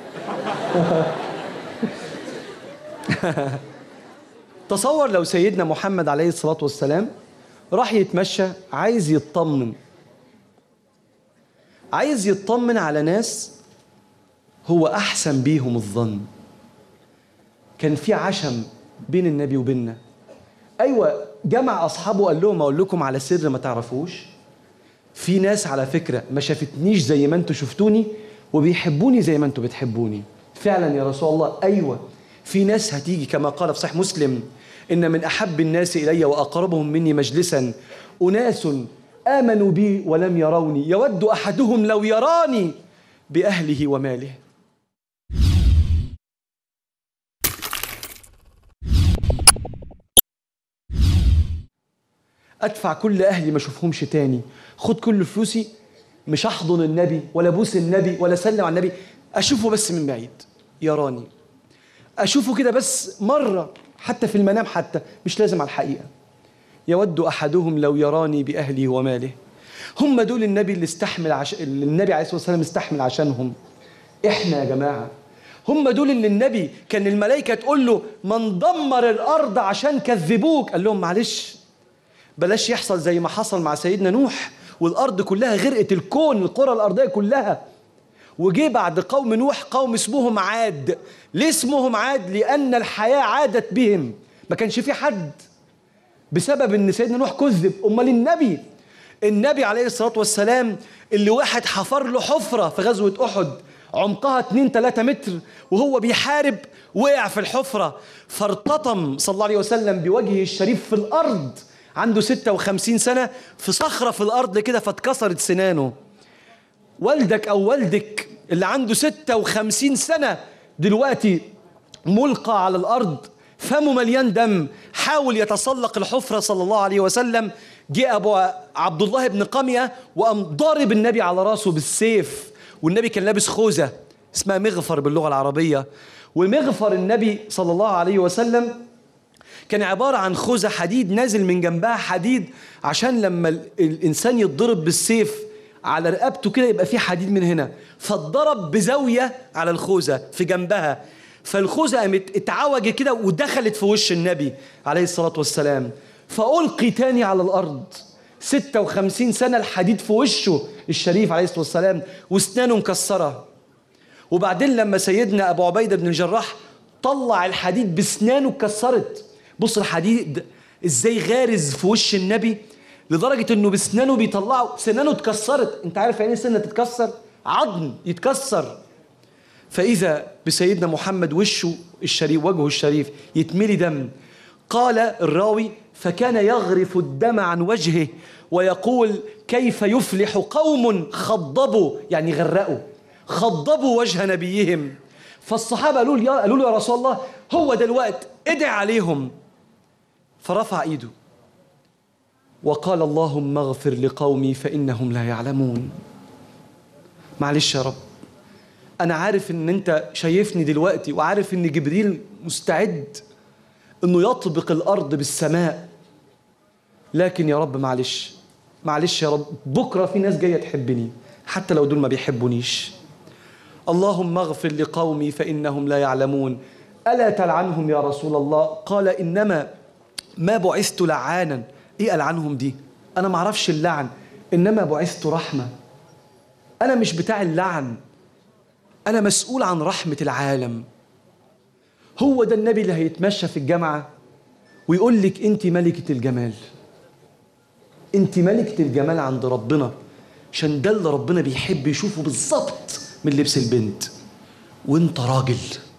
تصور لو سيدنا محمد عليه الصلاة والسلام راح يتمشى عايز يطمن عايز يطمن على ناس هو أحسن بيهم الظن كان في عشم بين النبي وبيننا أيوة جمع أصحابه قال لهم أقول لكم على سر ما تعرفوش في ناس على فكرة ما شافتنيش زي ما انتوا شفتوني وبيحبوني زي ما انتوا بتحبوني فعلا يا رسول الله أيوة في ناس هتيجي كما قال في صحيح مسلم إن من أحب الناس إلي وأقربهم مني مجلسا أناس آمنوا بي ولم يروني يود أحدهم لو يراني بأهله وماله ادفع كل اهلي ما اشوفهمش تاني خد كل فلوسي مش احضن النبي ولا ابوس النبي ولا اسلم على النبي اشوفه بس من بعيد يراني اشوفه كده بس مره حتى في المنام حتى مش لازم على الحقيقه يود احدهم لو يراني باهله وماله هم دول النبي اللي استحمل عش... اللي النبي عليه الصلاه والسلام استحمل عشانهم احنا يا جماعه هم دول اللي النبي كان الملائكه تقول له من دمر الارض عشان كذبوك قال لهم معلش بلاش يحصل زي ما حصل مع سيدنا نوح والارض كلها غرقت الكون القرى الارضيه كلها وجي بعد قوم نوح قوم اسمهم عاد ليه اسمهم عاد لان الحياه عادت بهم ما كانش في حد بسبب ان سيدنا نوح كذب امال النبي النبي عليه الصلاه والسلام اللي واحد حفر له حفره في غزوه احد عمقها 2 3 متر وهو بيحارب وقع في الحفره فارتطم صلى الله عليه وسلم بوجهه الشريف في الارض عنده 56 سنة في صخرة في الأرض كده فاتكسرت سنانه والدك أو والدك اللي عنده 56 سنة دلوقتي ملقى على الأرض فمه مليان دم حاول يتسلق الحفرة صلى الله عليه وسلم جاء أبو عبد الله بن قمية وقام ضارب النبي على راسه بالسيف والنبي كان لابس خوذة اسمها مغفر باللغة العربية ومغفر النبي صلى الله عليه وسلم كان عبارة عن خوذة حديد نازل من جنبها حديد عشان لما الإنسان يتضرب بالسيف على رقبته كده يبقى في حديد من هنا فاتضرب بزاوية على الخوذة في جنبها فالخوذة قامت اتعوجت كده ودخلت في وش النبي عليه الصلاة والسلام فألقي تاني على الأرض 56 سنة الحديد في وشه الشريف عليه الصلاة والسلام واسنانه مكسرة وبعدين لما سيدنا أبو عبيدة بن الجراح طلع الحديد بسنانه اتكسرت بص الحديد ازاي غارز في وش النبي لدرجة انه بسنانه بيطلعوا سنانه اتكسرت انت عارف يعني ايه سنة تتكسر عظم يتكسر فإذا بسيدنا محمد وشه الشريف وجهه الشريف يتملي دم قال الراوي فكان يغرف الدم عن وجهه ويقول كيف يفلح قوم خضبوا يعني غرقوا خضبوا وجه نبيهم فالصحابة قالوا له قالوا له يا رسول الله هو ده الوقت ادعي عليهم فرفع ايده وقال اللهم اغفر لقومي فانهم لا يعلمون معلش يا رب انا عارف ان انت شايفني دلوقتي وعارف ان جبريل مستعد انه يطبق الارض بالسماء لكن يا رب معلش معلش يا رب بكره في ناس جايه تحبني حتى لو دول ما بيحبونيش اللهم اغفر لقومي فانهم لا يعلمون الا تلعنهم يا رسول الله قال انما ما بعثت لعانا ايه العنهم دي انا ما اعرفش اللعن انما بعثت رحمه انا مش بتاع اللعن انا مسؤول عن رحمه العالم هو ده النبي اللي هيتمشى في الجامعه ويقول لك انت ملكه الجمال انت ملكه الجمال عند ربنا عشان ده اللي ربنا بيحب يشوفه بالظبط من لبس البنت وانت راجل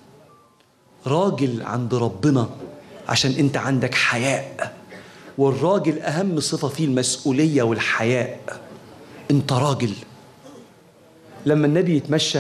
راجل عند ربنا عشان انت عندك حياء والراجل اهم صفه فيه المسؤوليه والحياء انت راجل لما النبي يتمشى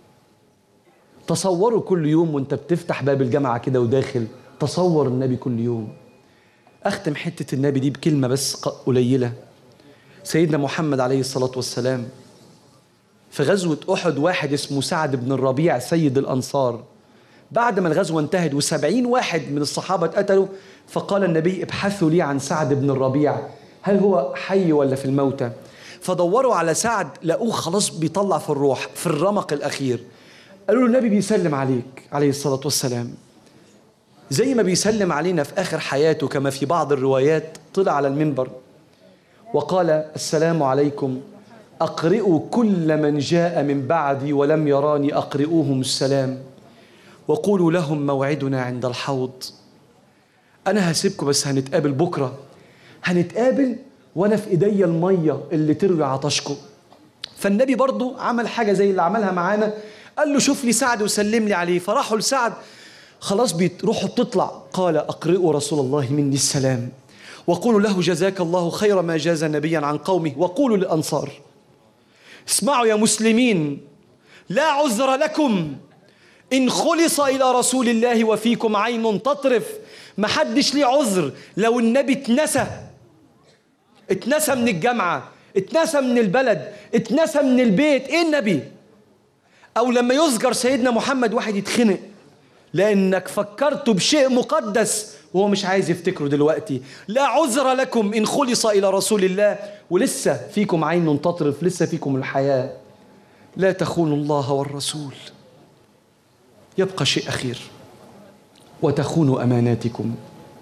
تصوروا كل يوم وانت بتفتح باب الجامعه كده وداخل تصور النبي كل يوم اختم حته النبي دي بكلمه بس قليله سيدنا محمد عليه الصلاه والسلام في غزوه احد واحد اسمه سعد بن الربيع سيد الانصار بعد ما الغزوة انتهت وسبعين واحد من الصحابة اتقتلوا فقال النبي ابحثوا لي عن سعد بن الربيع هل هو حي ولا في الموتى فدوروا على سعد لقوه خلاص بيطلع في الروح في الرمق الأخير قالوا له النبي بيسلم عليك عليه الصلاة والسلام زي ما بيسلم علينا في آخر حياته كما في بعض الروايات طلع على المنبر وقال السلام عليكم أقرئوا كل من جاء من بعدي ولم يراني أقرئوهم السلام وقولوا لهم موعدنا عند الحوض أنا هسيبكم بس هنتقابل بكرة هنتقابل وأنا في إيديا المية اللي تروي عطشكم فالنبي برضو عمل حاجة زي اللي عملها معانا قال له شوف لي سعد وسلم لي عليه فراحوا لسعد خلاص بيروحوا بتطلع قال أقرئوا رسول الله مني السلام وقولوا له جزاك الله خير ما جاز نبيا عن قومه وقولوا للأنصار اسمعوا يا مسلمين لا عذر لكم إن خلص إلى رسول الله وفيكم عين تطرف ما حدش ليه عذر لو النبي اتنسى اتنسى من الجامعة اتنسى من البلد اتنسى من البيت ايه النبي او لما يذكر سيدنا محمد واحد يتخنق لانك فكرته بشيء مقدس وهو مش عايز يفتكره دلوقتي لا عذر لكم ان خلص الى رسول الله ولسه فيكم عين تطرف لسه فيكم الحياه لا تخونوا الله والرسول يبقى شيء اخير وتخونوا اماناتكم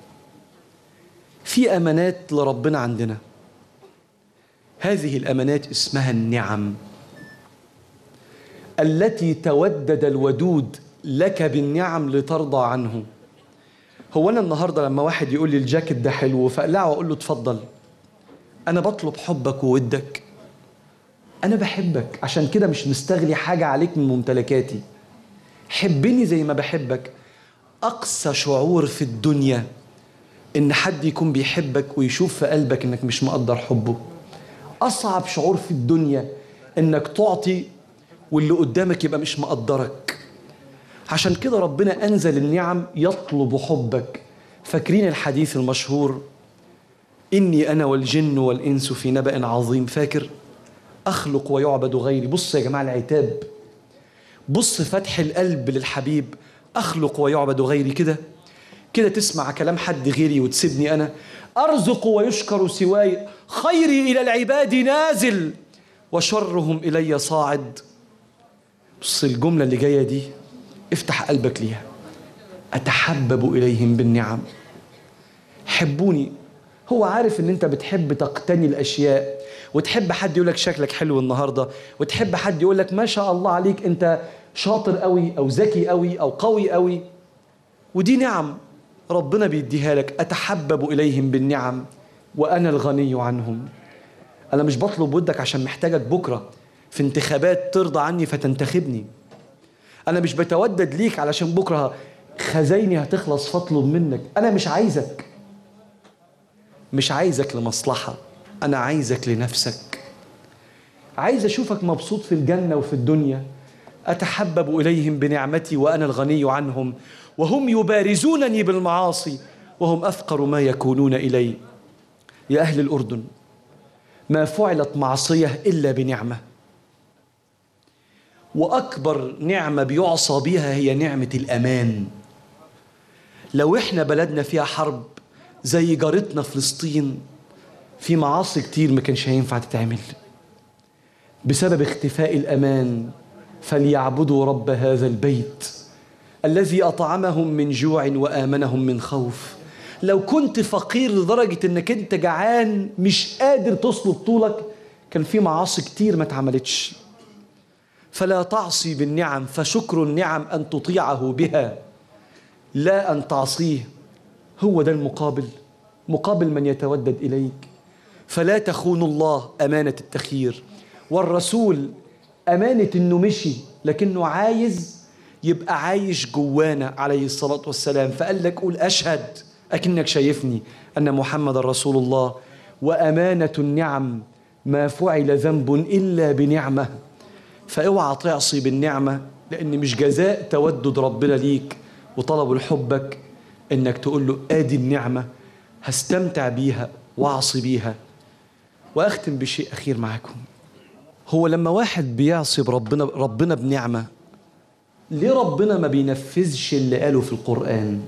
في امانات لربنا عندنا هذه الامانات اسمها النعم التي تودد الودود لك بالنعم لترضى عنه هو انا النهارده لما واحد يقول لي الجاكيت ده حلو فاقلعه واقول له اتفضل انا بطلب حبك وودك انا بحبك عشان كده مش مستغلي حاجه عليك من ممتلكاتي حبني زي ما بحبك اقصى شعور في الدنيا ان حد يكون بيحبك ويشوف في قلبك انك مش مقدر حبه اصعب شعور في الدنيا انك تعطي واللي قدامك يبقى مش مقدرك عشان كده ربنا انزل النعم يطلب حبك فاكرين الحديث المشهور اني انا والجن والانس في نبأ عظيم فاكر اخلق ويعبد غيري بص يا جماعه العتاب بص فتح القلب للحبيب اخلق ويعبد غيري كده كده تسمع كلام حد غيري وتسيبني انا ارزق ويشكر سواي خيري الى العباد نازل وشرهم الي صاعد بص الجمله اللي جايه دي افتح قلبك ليها اتحبب اليهم بالنعم حبوني هو عارف ان انت بتحب تقتني الاشياء وتحب حد يقول لك شكلك حلو النهارده وتحب حد يقول لك ما شاء الله عليك انت شاطر قوي او ذكي قوي او قوي قوي ودي نعم ربنا بيديها لك اتحبب اليهم بالنعم وانا الغني عنهم انا مش بطلب ودك عشان محتاجك بكره في انتخابات ترضى عني فتنتخبني انا مش بتودد ليك علشان بكره خزايني هتخلص فاطلب منك انا مش عايزك مش عايزك لمصلحه انا عايزك لنفسك عايز اشوفك مبسوط في الجنه وفي الدنيا اتحبب اليهم بنعمتي وانا الغني عنهم وهم يبارزونني بالمعاصي وهم افقر ما يكونون الي يا اهل الاردن ما فعلت معصيه الا بنعمه واكبر نعمه بيعصى بها هي نعمه الامان لو احنا بلدنا فيها حرب زي جارتنا فلسطين في معاصي كتير ما كانش هينفع تتعمل بسبب اختفاء الامان فليعبدوا رب هذا البيت الذي اطعمهم من جوع وامنهم من خوف لو كنت فقير لدرجه انك انت جعان مش قادر تصلب طولك كان في معاصي كتير ما اتعملتش فلا تعصي بالنعم فشكر النعم ان تطيعه بها لا ان تعصيه هو ده المقابل مقابل من يتودد اليك فلا تخونوا الله امانه التخيير والرسول امانه انه مشي لكنه عايز يبقى عايش جوانا عليه الصلاه والسلام فقال لك قول اشهد اكنك شايفني ان محمد رسول الله وامانه النعم ما فعل ذنب الا بنعمه فاوعى تعصي بالنعمه لان مش جزاء تودد ربنا ليك وطلبه لحبك انك تقول له ادي النعمه هستمتع بيها واعصي بيها واختم بشيء اخير معاكم هو لما واحد بيعصي بربنا ربنا بنعمه ليه ربنا ما بينفذش اللي قاله في القران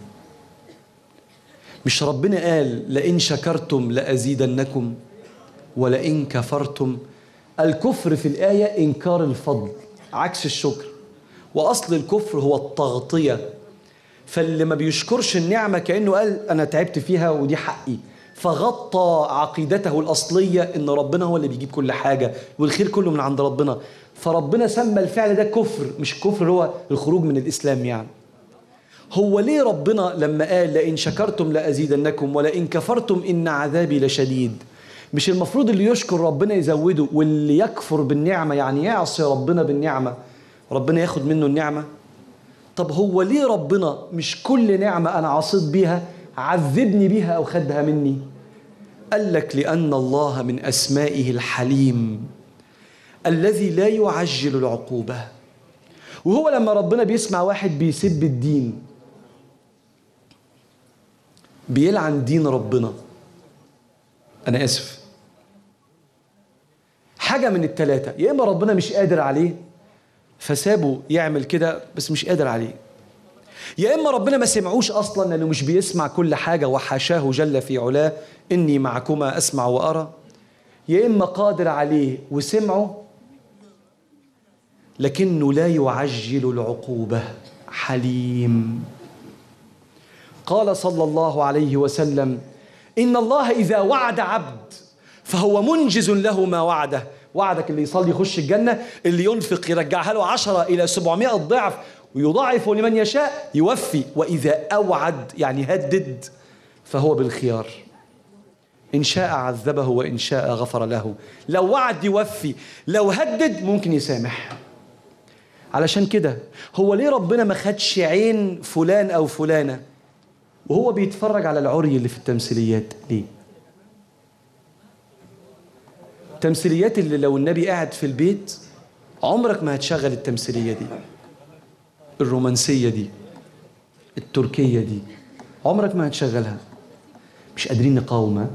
مش ربنا قال لئن شكرتم لازيدنكم ولئن كفرتم الكفر في الايه انكار الفضل عكس الشكر واصل الكفر هو التغطيه فاللي ما بيشكرش النعمه كانه قال انا تعبت فيها ودي حقي فغطى عقيدته الأصلية إن ربنا هو اللي بيجيب كل حاجة والخير كله من عند ربنا فربنا سمى الفعل ده كفر مش كفر هو الخروج من الإسلام يعني هو ليه ربنا لما قال لئن شكرتم لأزيدنكم ولئن كفرتم إن عذابي لشديد مش المفروض اللي يشكر ربنا يزوده واللي يكفر بالنعمة يعني يعصي ربنا بالنعمة ربنا ياخد منه النعمة طب هو ليه ربنا مش كل نعمة أنا عصيت بيها عذبني بيها أو خدها مني قال لك لأن الله من أسمائه الحليم الذي لا يعجل العقوبة وهو لما ربنا بيسمع واحد بيسب الدين بيلعن دين ربنا أنا آسف حاجة من التلاتة يا إما ربنا مش قادر عليه فسابه يعمل كده بس مش قادر عليه يا إما ربنا ما سمعوش أصلا لأنه مش بيسمع كل حاجة وحاشاه جل في علاه إني معكما أسمع وأرى يا إما قادر عليه وسمعه لكنه لا يعجل العقوبة حليم قال صلى الله عليه وسلم إن الله إذا وعد عبد فهو منجز له ما وعده وعدك اللي يصلي يخش الجنة اللي ينفق يرجعها له عشرة إلى سبعمائة ضعف ويضاعف لمن يشاء يوفي وإذا أوعد يعني هدد فهو بالخيار إن شاء عذبه وإن شاء غفر له لو وعد يوفي لو هدد ممكن يسامح علشان كده هو ليه ربنا ما خدش عين فلان أو فلانة وهو بيتفرج على العري اللي في التمثيليات ليه التمثيليات اللي لو النبي قاعد في البيت عمرك ما هتشغل التمثيلية دي الرومانسية دي التركية دي عمرك ما هتشغلها مش قادرين نقاوم ها؟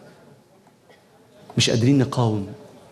مش قادرين نقاوم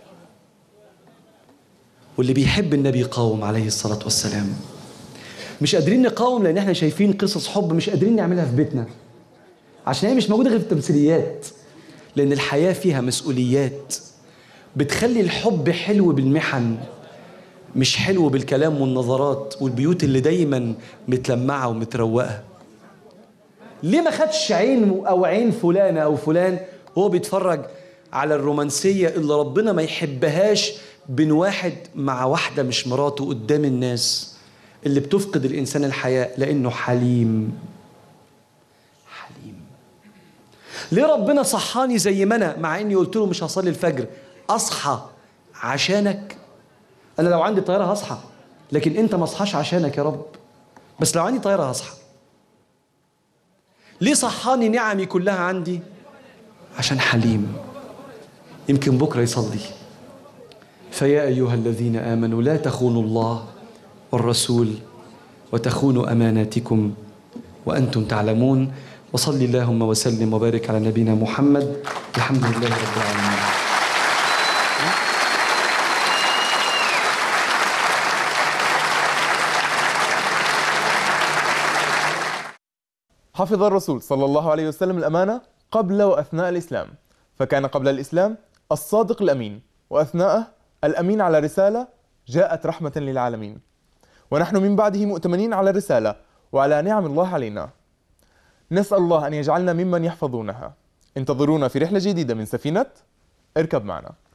واللي بيحب النبي يقاوم عليه الصلاة والسلام مش قادرين نقاوم لأن احنا شايفين قصص حب مش قادرين نعملها في بيتنا عشان هي مش موجودة غير في التمثيليات لأن الحياة فيها مسؤوليات بتخلي الحب حلو بالمحن مش حلو بالكلام والنظرات والبيوت اللي دايما متلمعة ومتروقة ليه ما خدش عين أو عين فلانة أو فلان وهو بيتفرج على الرومانسية اللي ربنا ما يحبهاش بين واحد مع واحدة مش مراته قدام الناس اللي بتفقد الإنسان الحياة لأنه حليم حليم ليه ربنا صحاني زي ما أنا مع إني قلت له مش هصلي الفجر أصحى عشانك أنا لو عندي طيارة هصحى لكن أنت ما اصحاش عشانك يا رب بس لو عندي طيارة هصحى ليه صحاني نعمي كلها عندي عشان حليم يمكن بكرة يصلي فيا أيها الذين آمنوا لا تخونوا الله والرسول وتخونوا أماناتكم وأنتم تعلمون وصلي اللهم وسلم وبارك على نبينا محمد الحمد لله رب العالمين حفظ الرسول صلى الله عليه وسلم الأمانة قبل وأثناء الإسلام فكان قبل الإسلام الصادق الأمين وأثناءه الأمين على رسالة جاءت رحمة للعالمين ونحن من بعده مؤتمنين على الرسالة وعلى نعم الله علينا نسأل الله أن يجعلنا ممن يحفظونها انتظرونا في رحلة جديدة من سفينة اركب معنا